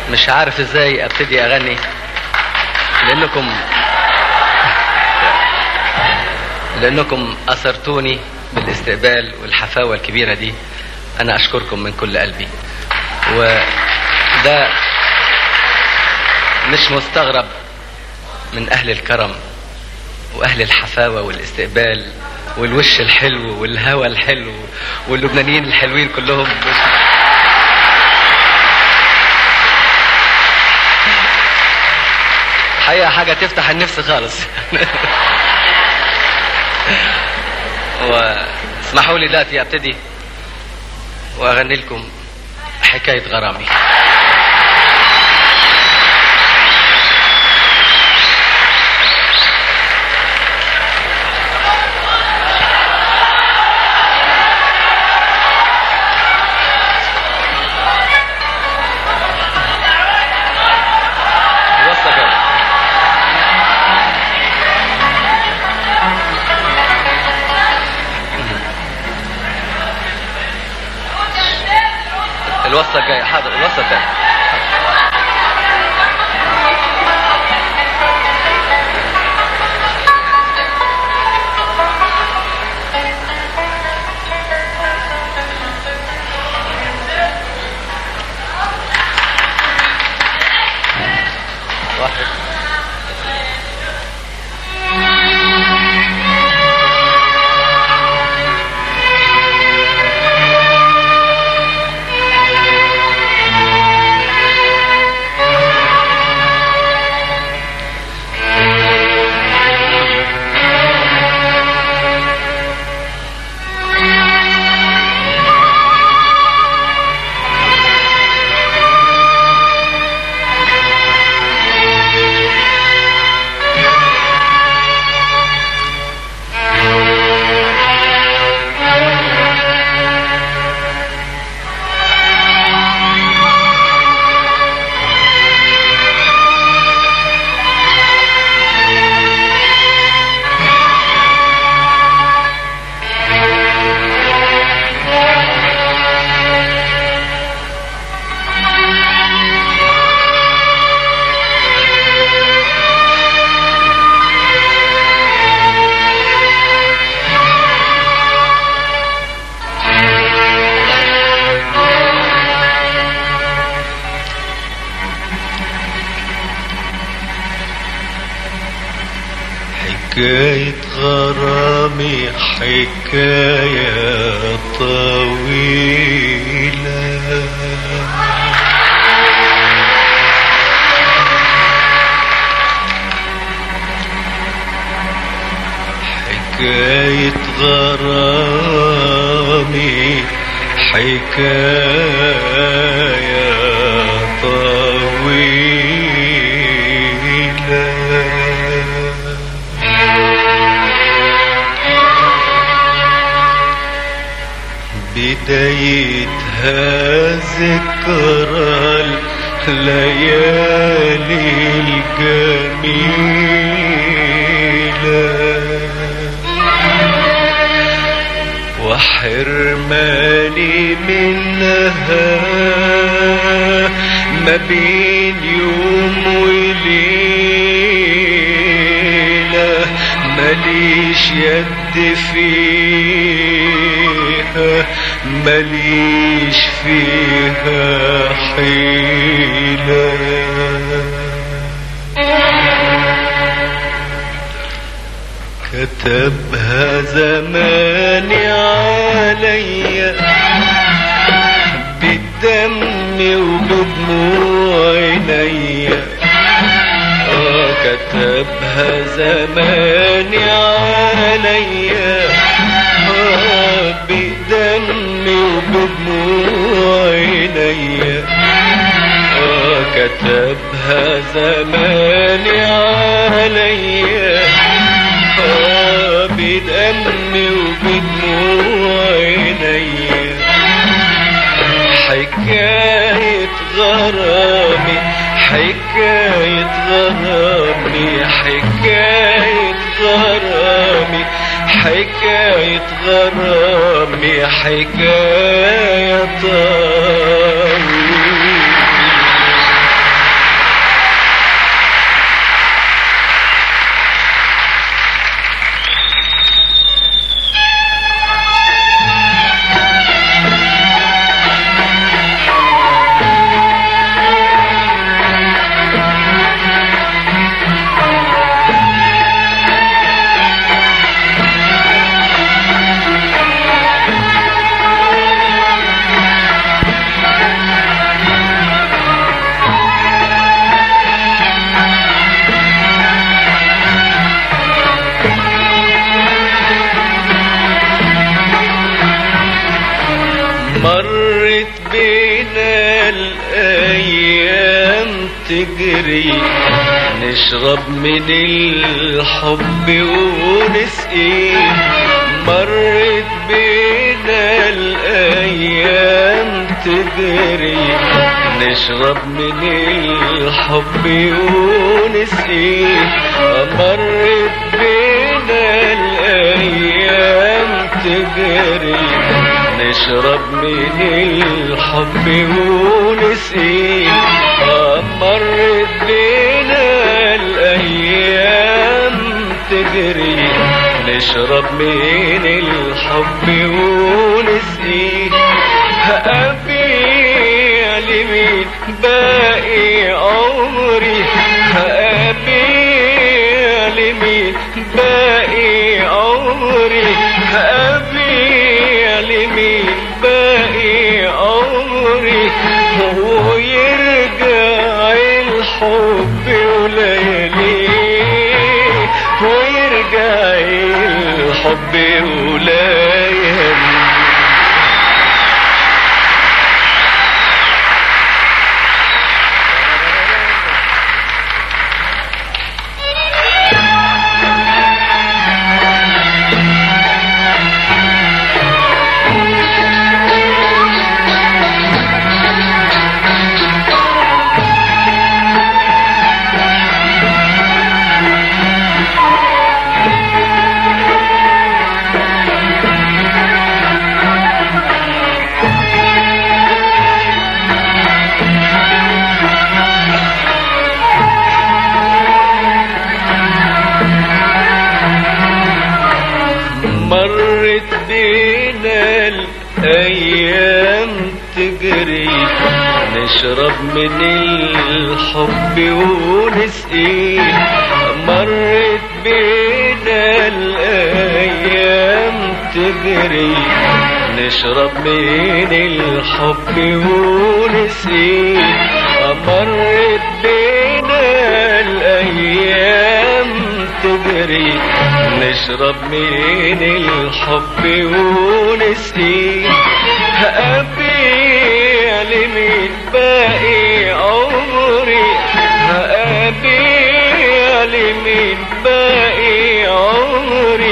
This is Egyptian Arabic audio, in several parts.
مش عارف ازاي ابتدي اغني لانكم لانكم اثرتوني بالاستقبال والحفاوة الكبيرة دي انا اشكركم من كل قلبي وده مش مستغرب من اهل الكرم واهل الحفاوة والاستقبال والوش الحلو والهوى الحلو واللبنانيين الحلوين كلهم حقيقة حاجة تفتح النفس خالص واسمحوا لي دلوقتي ابتدي واغني لكم حكاية غرامي وصلك يا الوصلة الجاية حاضر الوصلة الثانية واحد حكاية غرامي حكاية طويلة حكاية غرامي حكاية طويلة بدايتها ذكرى الليالي الجميلة وحرماني منها ما بين يوم وليلة ماليش يد فيها ماليش فيها حيلة كتبها زمان عليا بالدم وبدموع عينيا آه كتبها زمان عليا آه بدم وبدموع عينيا آه كتبها زمان عليا آه بدم وبدموع عينيا حكاية غرامي حكاية غرامي حكاية غرامي حكاية غرامي حكاية طويلة تجري نشرب من الحب ونسقي مرت بينا الأيام تجري نشرب من الحب ونسقي مرت بينا الأيام تجري نشرب من الحب ونسقي مرت بينا الأيام تجري نشرب من الحب ونسقي هقابل مين باقي عمري هقابل مين باقي عمري هقابل مين باقي عمري ويرجع الحب ولياليه ويرجع الحب ولياليه مرت بينا الأيام تجري نشرب من الحب ونسقي مرت بينا الأيام تجري نشرب من الحب ونسقي مرت بينا الأيام تجري نشرب من الحب ونسقي هقابل مين باقي عمري هقابل مين باقي عمري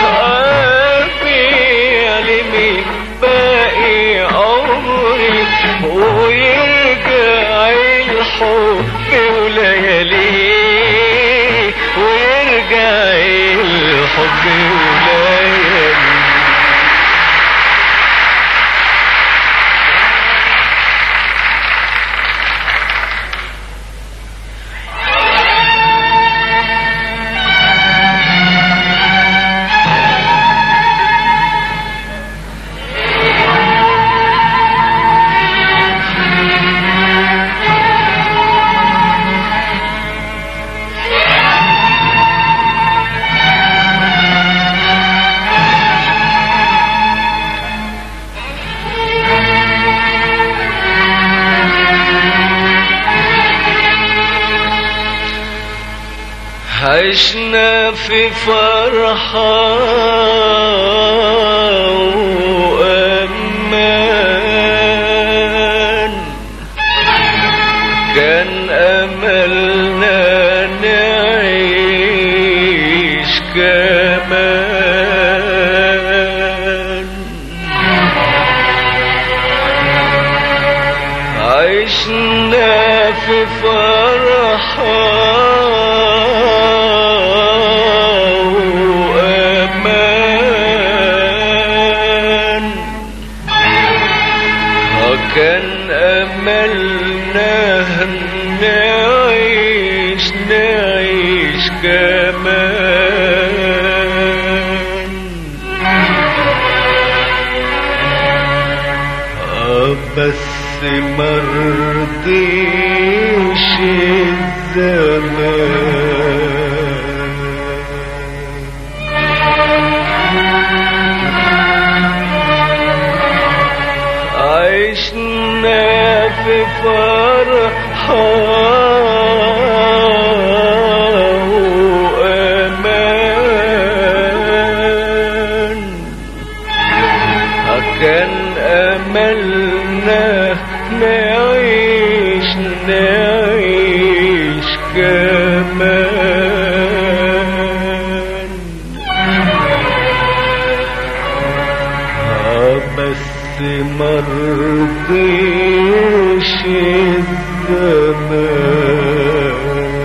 هقابل مين باقي عمري ويرجع الحب ولياليه ويرجع الحب ولياليه عشنا في فرحة وأمان كان أملنا نعيش كمان عشنا في فرحة وأمان وكان أملنا نعيش نعيش كمان آه بس مرضيش الزمان عشنا في فرحة وأمان كان أملنا نعيش نعيش جيش الزمان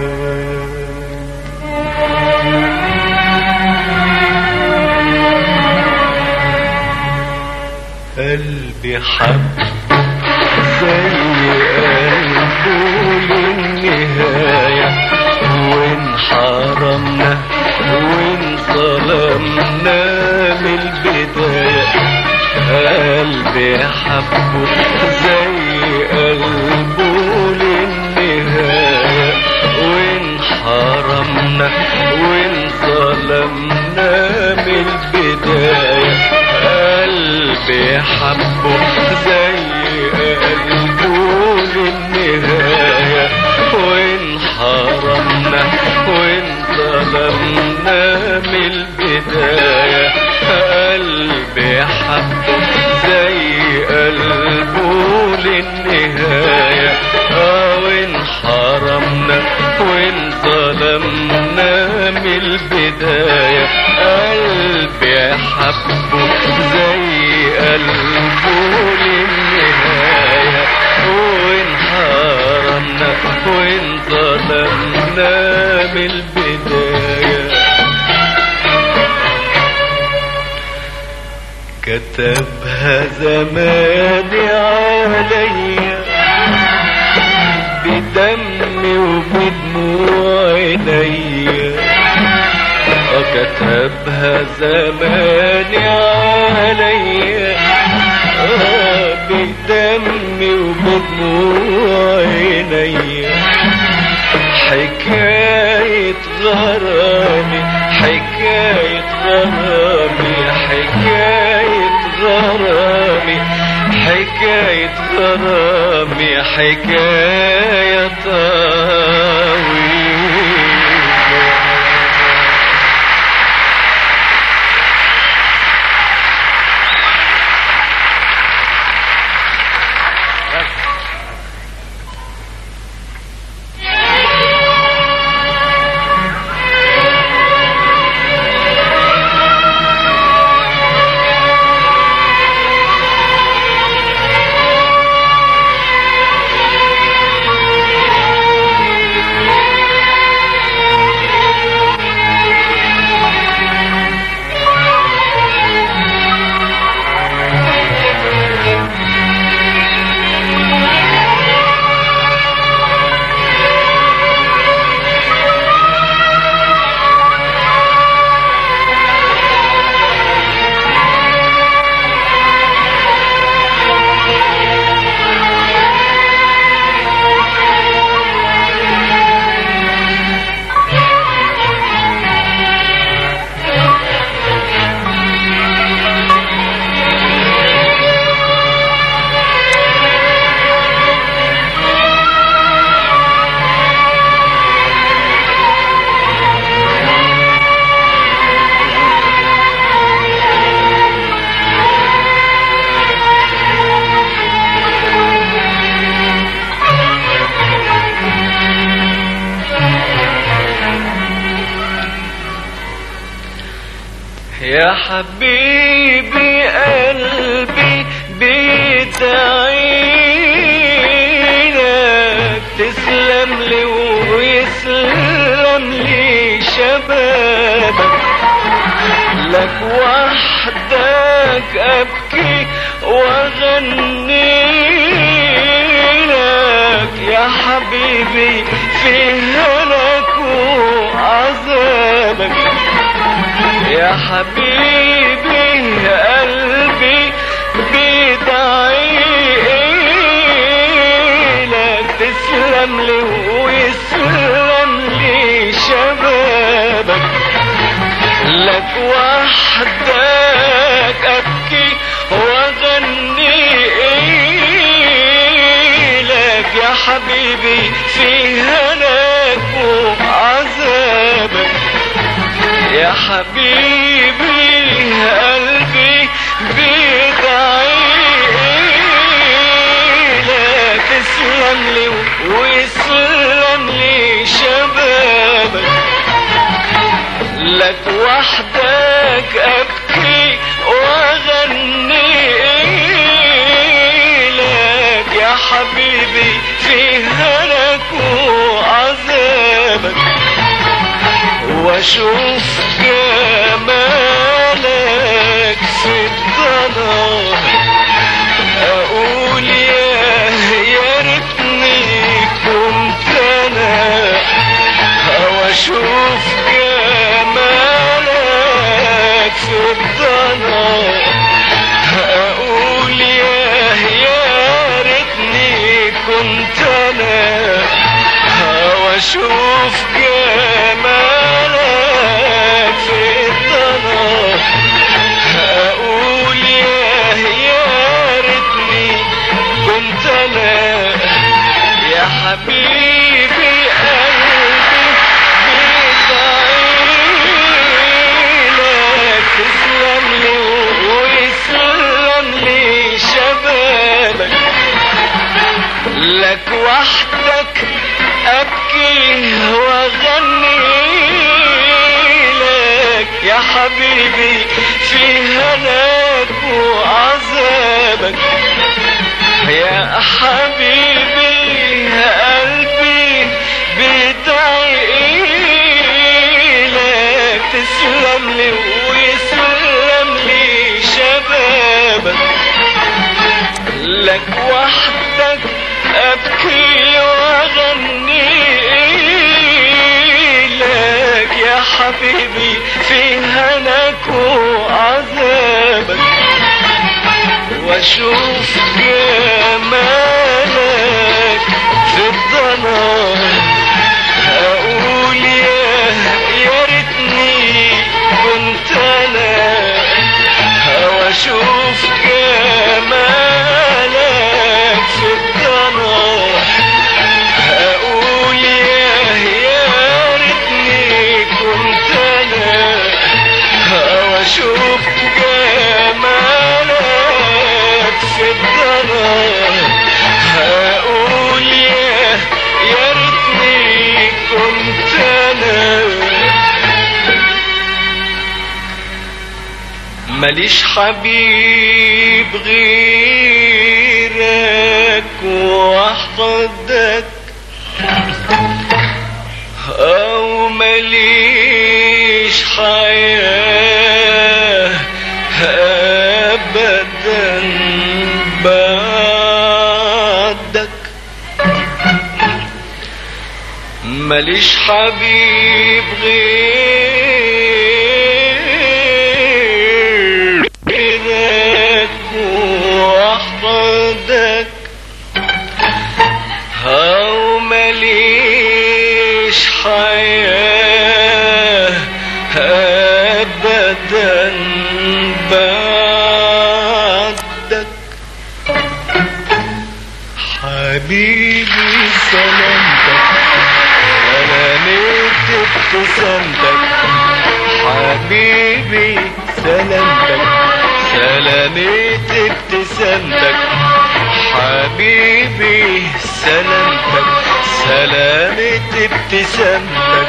قلبي حب زي قلبه للنهاية وإن حرمنا وإن ظلمنا من البداية قلبي حبه زي قلبه للنهاية وإن حرمنا وإن ظلمنا من البداية قلبي حبه زي قلبه للنهاية وإن حرمنا وإن ظلمنا من البداية قلبي حبه زي قلبه للنهاية آه وإن حرمنا وإن ظلمنا من البداية قلبي حبه زي قلبه للنهاية وإن حرمنا وإن ظلمنا من البداية كتبها زماني عليا بدمي وبدموع عينيا آه كتبها زماني عليا آه بدمي وبدموع عينيا حكاية غرامي حكاية غرامي حكاية غرامي حكاية غرامي حكاية طويلة يا حبيبي قلبي بيدعيلك تسلم لي ويسلم لي شبابك لك وحدك ابكي واغني لك يا حبيبي في هلك وعذابك يا حبيبي قلبي بيدعي لك تسلم لي ويسلم لي شبابك لك وحدك ابكي واغني لك يا حبيبي في هلاك وعذابك يا حبيبي قلبي بيدعي لك تسلم لي ويسلم لي شبابك لك وحدك ابكي واغني لك واشوف جمالك في الضلال اقول يا يا ريتني كنت انا واشوف جمالك في الضلال اقول يا يا ريتني كنت انا واشوف جمالك في الضلال اقول يا يا ريتني كنت انا يا حبيبي قلبي بيدعيلك تسلم لي ويسلم لي شبابك لك وحدك ابكي واغني لك يا حبيبي في هلاك وعذابك يا حبيبي قلبي بيدعي لك تسلم لي ويسلم لي شبابك لك وحدك ابكي واغني لك يا حبيبي في هناك وعذابك واشوف جمالك في الضلال اقول يا يا ريتني كنت انا واشوف جمالك في الضلال اقول يا يا ريتني كنت انا واشوف جمالك في الضلال هقول يا يا ريتني كنت انا ماليش حبيب غيرك وحدك او ماليش حياة ابدا بعدك ماليش حبيب غيرك وحدك او ماليش حياة ابدا بعدك حبيبي سلامتك سلامت ابتسامتك حبيبي سلامتك سلامت ابتسامتك حبيبي سلامتك سلامت ابتسامتك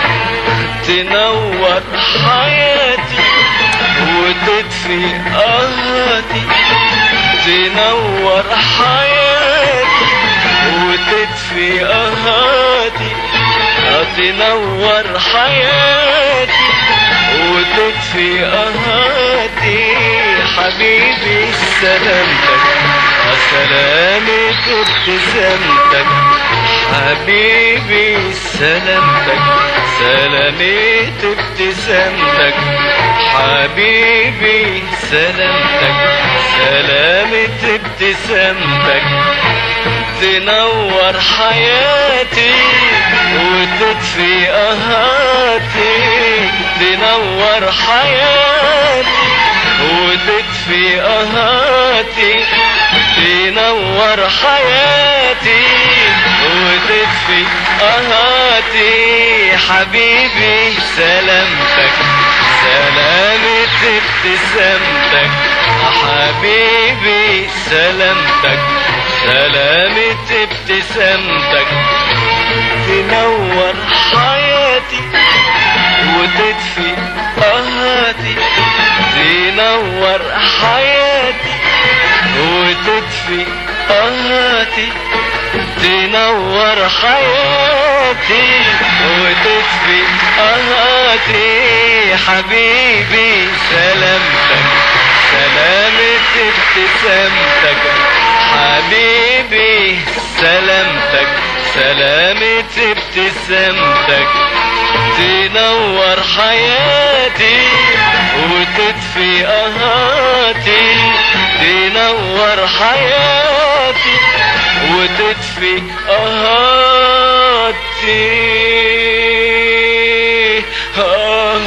تنور حياتي وتطفي قهرتي تنور حياتي وتطفي قهرتي تنور حياتي وتطفي قهرتي حبيبي سلامتك سلامة ابتسامتك حبيبي سلامتك سلامة ابتسامتك حبيبي سلامتك سلامة ابتسامتك تنور حياتي وتطفي قهاتي تنور حياتي وتطفي قهاتي تنور حياتي وتطفي قهاتي حبيبي سلامتك سلامة ابتسامتك حبيبي سلامتك سلامة ابتسامتك تنور حياتي وتطفي قهاتي تنور حياتي وتطفي قهاتي تنور حياتي حياتي وتطفي قهاتي حبيبي سلامتك سلامة ابتسامتك حبيبي سلامتك سلامة ابتسامتك تنور حياتي وتطفي قهاتي تنور حياتي وتطفي قهاتي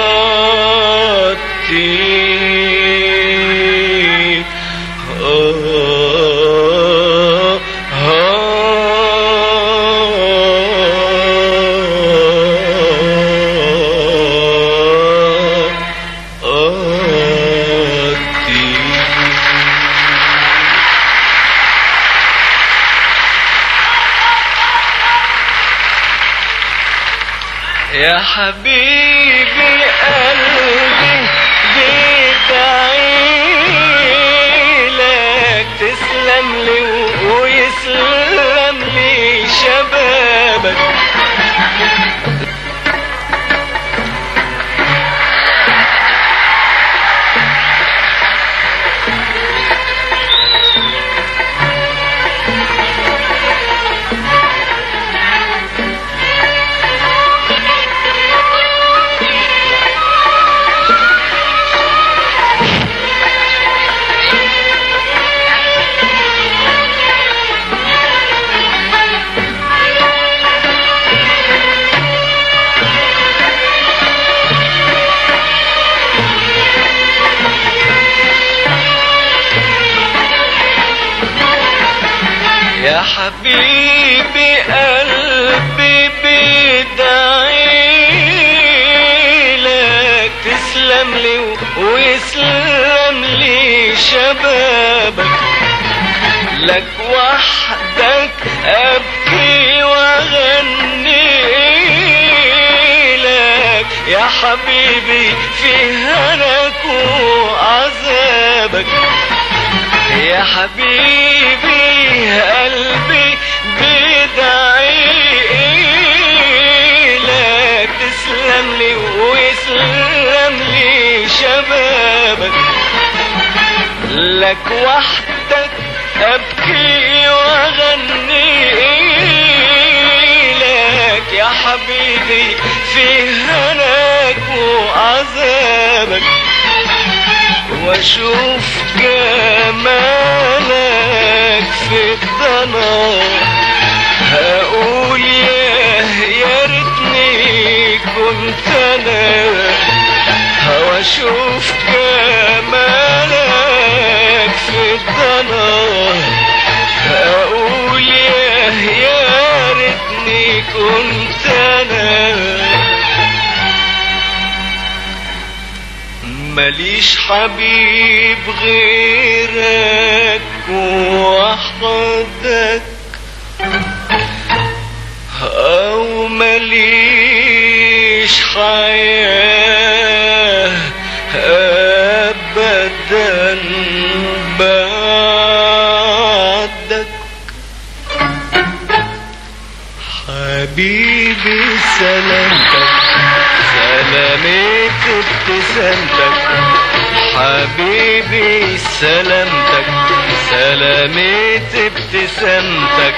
قهاتي يا حبيبي قلبي بيدعيلك تسلم لي ويسلم لي شبابك يا حبيبي قلبي بيدعيلك تسلم لي ويسلم لي شبابك لك وحدك ابكي واغني لك يا حبيبي في هناك وعذابك يا حبيبي قلبي بيدعي لك تسلم لي ويسلم لي شبابك لك وحدك ابكي واغني لك يا حبيبي في هناك وعذابك واشوف جمالك في الضنا هقول يا يا ريتني كنت انا واشوف جمالك في الضنا هقول يا يا ريتني كنت انا ماليش حبيب غيرك وحدك او ماليش حياة ابدا بعدك حبيبي سلامتك سلامة ابتسامتك حبيبي سلامتك سلامة ابتسامتك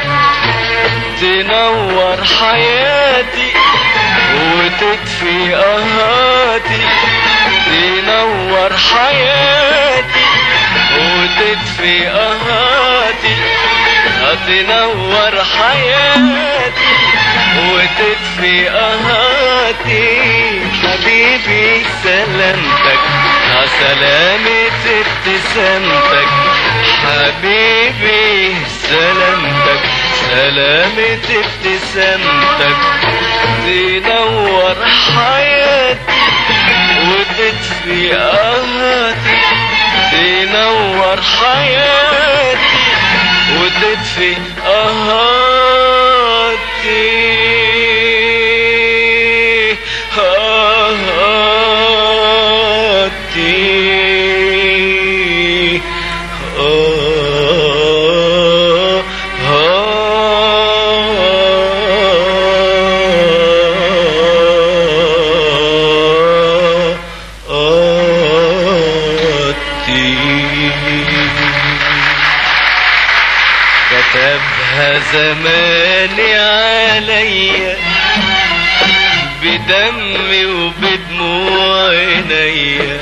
تنور حياتي وتطفي قهاتي تنور حياتي وتطفي قهاتي تنور حياتي وتطفي قهاتي حبيبي سلامتك يا سلامة ابتسامتك حبيبي سلامتك سلامة ابتسامتك تنور حياتي وتطفي قهاتي تنور حياتي وتطفي قهاتي قهاتي زماني عليا بدمي وبدموع عينيا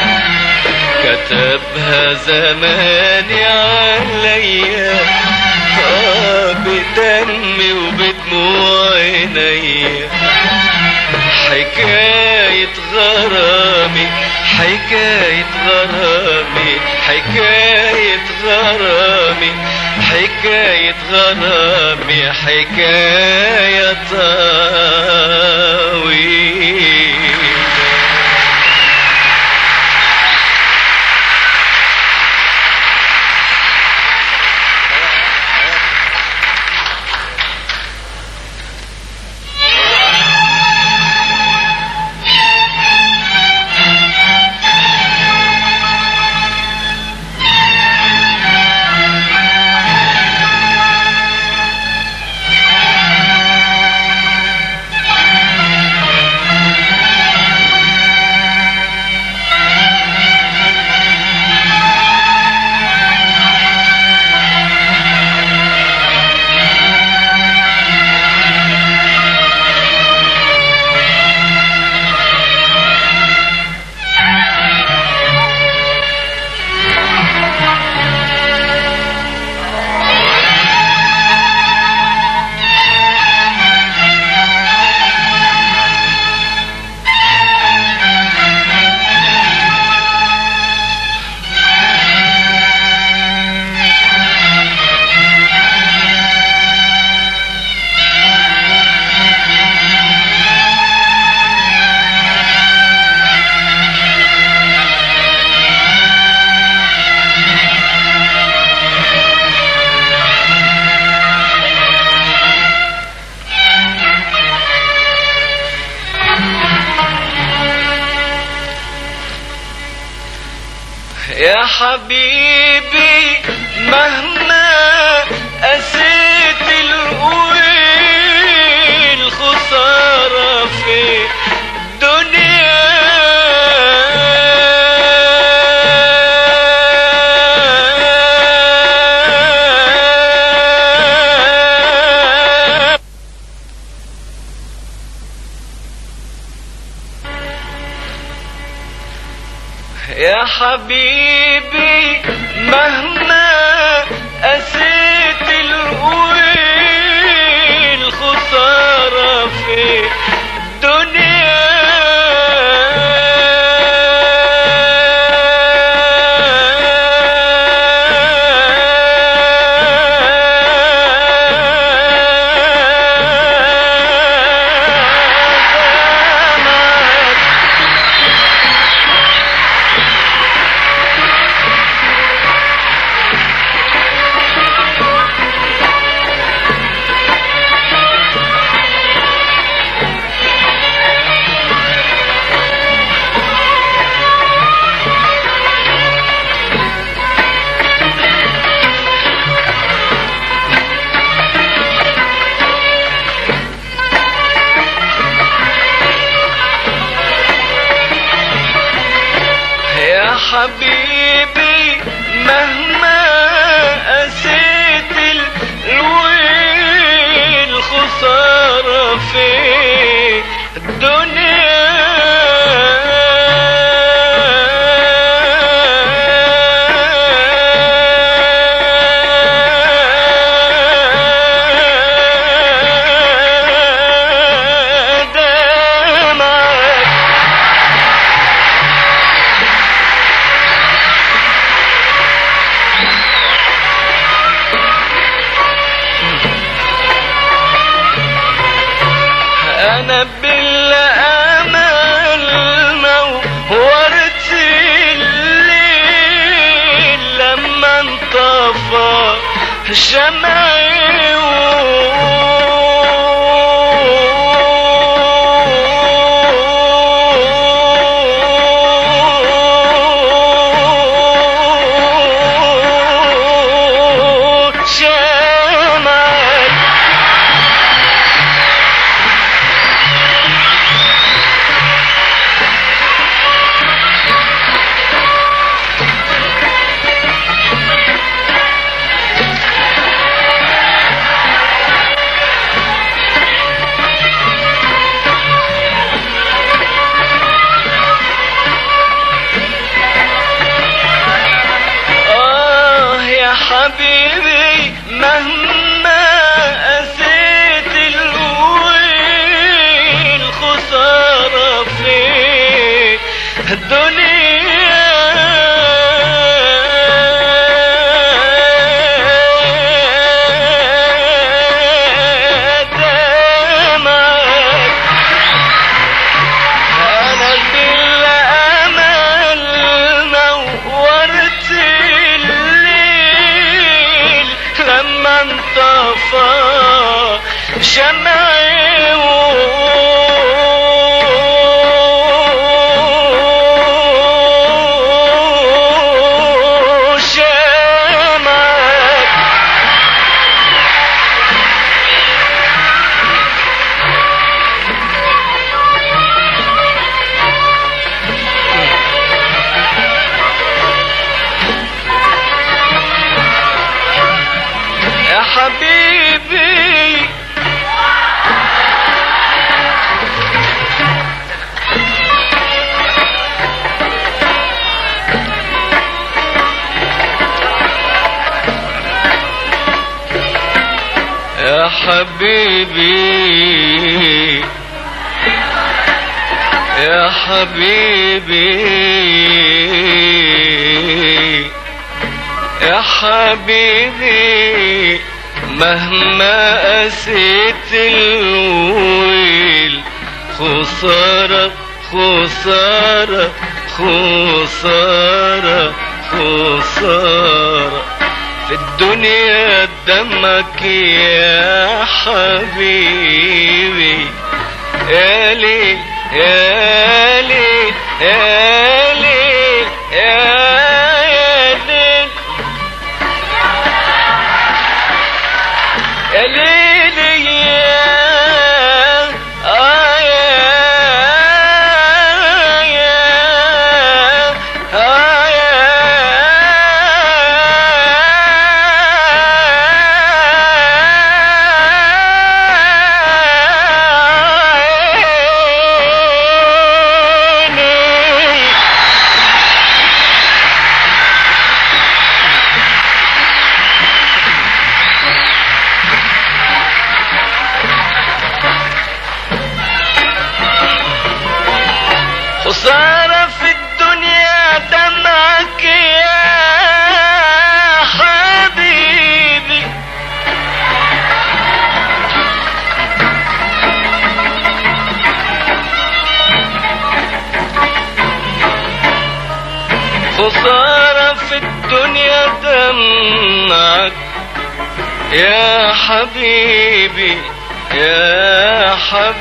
كتبها زماني عليا آه بدمي وبدموع عينيا حكاية غرامي حكاية غرامي حكاية غرامي حكاية غرامي حكاية طويلة يا حبيبي مهما قسيت القوي الخسارة في الدنيا يا حبيبي مهما قسيت القوي الخسارة في الدنيا يا حبيبي مهما قسيت الويل الخسارة في الدنيا دمعت انا بالامل نورت الليل لما انطفى شمعي شمعي الدنيا دمعت انا بالامل نورت الليل لما انطفى شمعي وشمعك يا حبيبي يا حبيبي يا حبيبي يا حبيبي مهما قسيت الويل خسارة خسارة خسارة خسارة في الدنيا دمك يا حبيبي يا ليل يا ليل يا ليل يا يا ليل يا ليل يا آه يا يا آه يا خسارة في الدنيا دمعك يا حبيبي خسارة في الدنيا دمعك يا حبيبي يا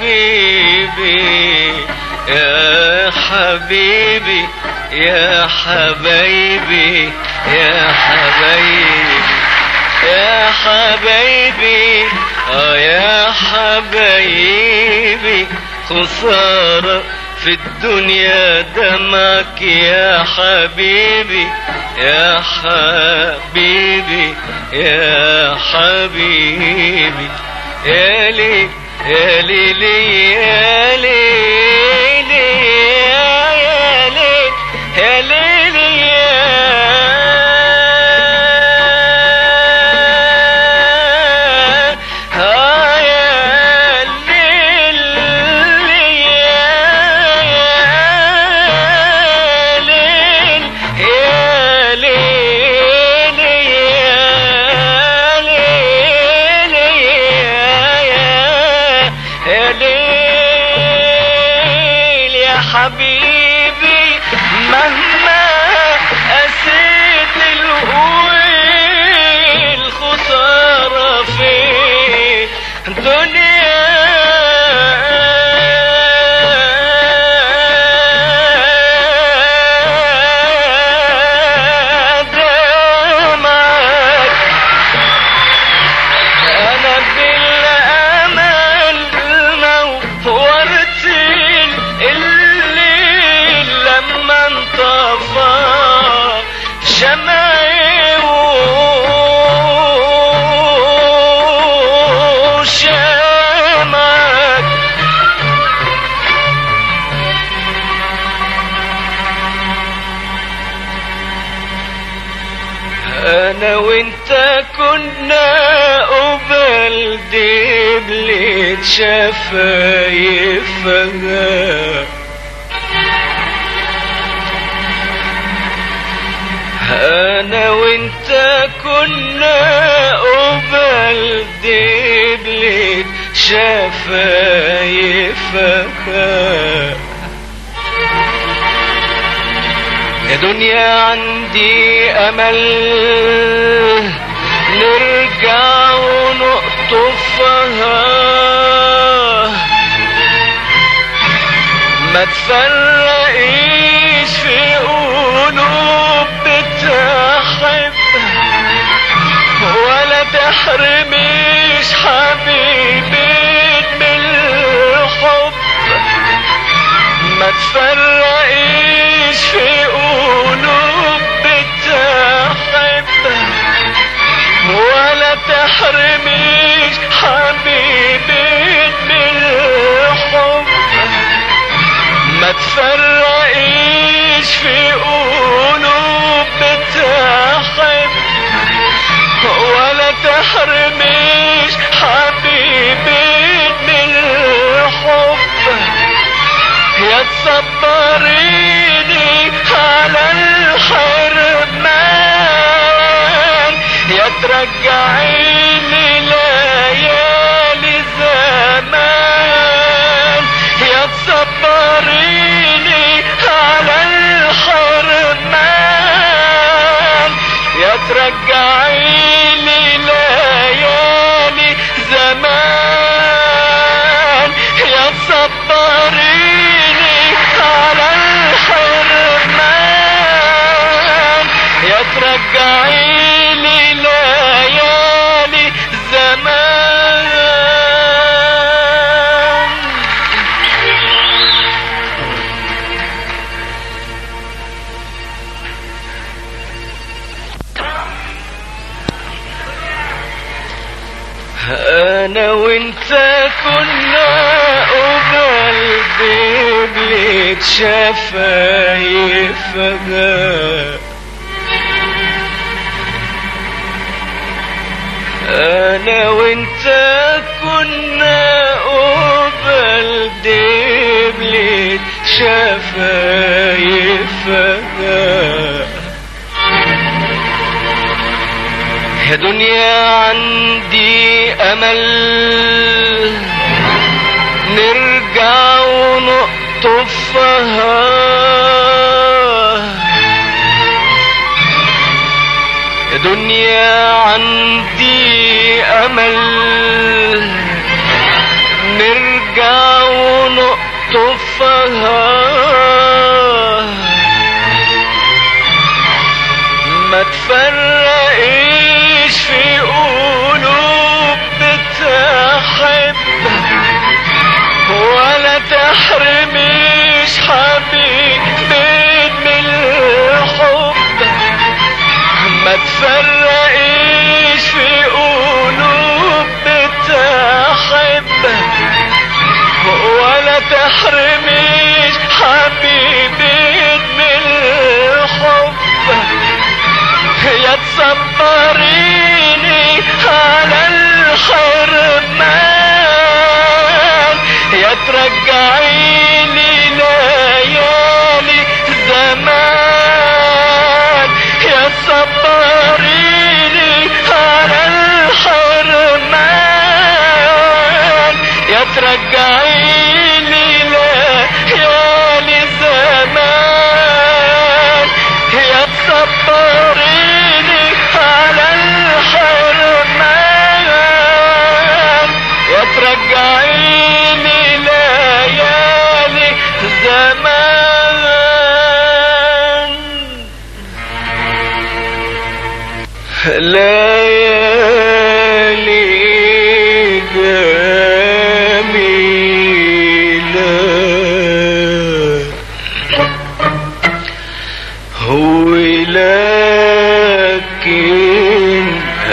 حبيبي يا حبيبي يا حبايبي يا حبايبي يا حبايبي اه يا حبايبي خسارة في الدنيا دمك يا حبيبي يا حبيبي يا حبيبي يا لي يا لي لي يا لي لي يا يا لي يا لي لي يا آه يا ليل يا يا ليل يا ليل يا ليل يا يا ليل يا حبيبي مهما قسيت الهويل خسارة في الدنيا دمعك انا بالامل نورت الليل لما انطفى شمعي وشمعك انا وانت كنا قبل دبلة شفايفها كنا قبل دبلة شفايفك يا دنيا عندي امل نرجع ونقطفها ما تفرقيش في قلوب بتحب ولا تحرميش حبيبي من الحب ما تفرقيش في قلوب بتحب ولا تحرميش حبيبي من الحب ما تفرقيش في قلوب بتحب ولا تحرميش حبيبي من الحب يا تصبريني على الحرمان يا ترجعيني ليالي زمان يا تصبريني على الحرمان يا ترجعيني ليالي زمان يا تصبريني على الحرمان يا ترجعيني ليالي زمان انا وانت كنا قبل دبلة شفايفها انا وانت كنا قبل دبلة شفايفها يا دنيا عندي امل نرجع ونقطفها يا دنيا عندي امل نرجع ونقطفها ما تفرقيش في قلوب بتحب ولا تحرميش حبيبي من الحب ما تفرقيش في قلوب بتحب ولا تحرميش حبيبي من الحب يا تصبريني على الحرمان يا ترجعيني ليالي زمان يا تصبريني على الحرمان يا ترجعيني ليالي زمان يا تصبريني على الحرمان يا ترجعيني ليالي زمان ليالي جميلة هو لكن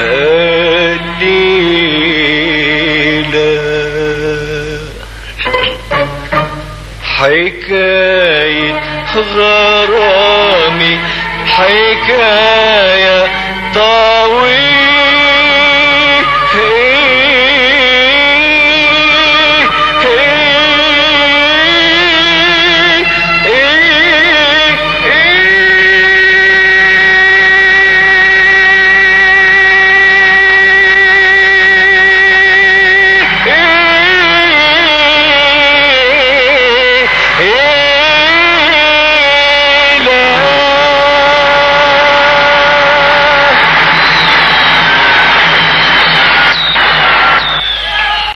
قليلة حكاية غرامي حكاية طويلة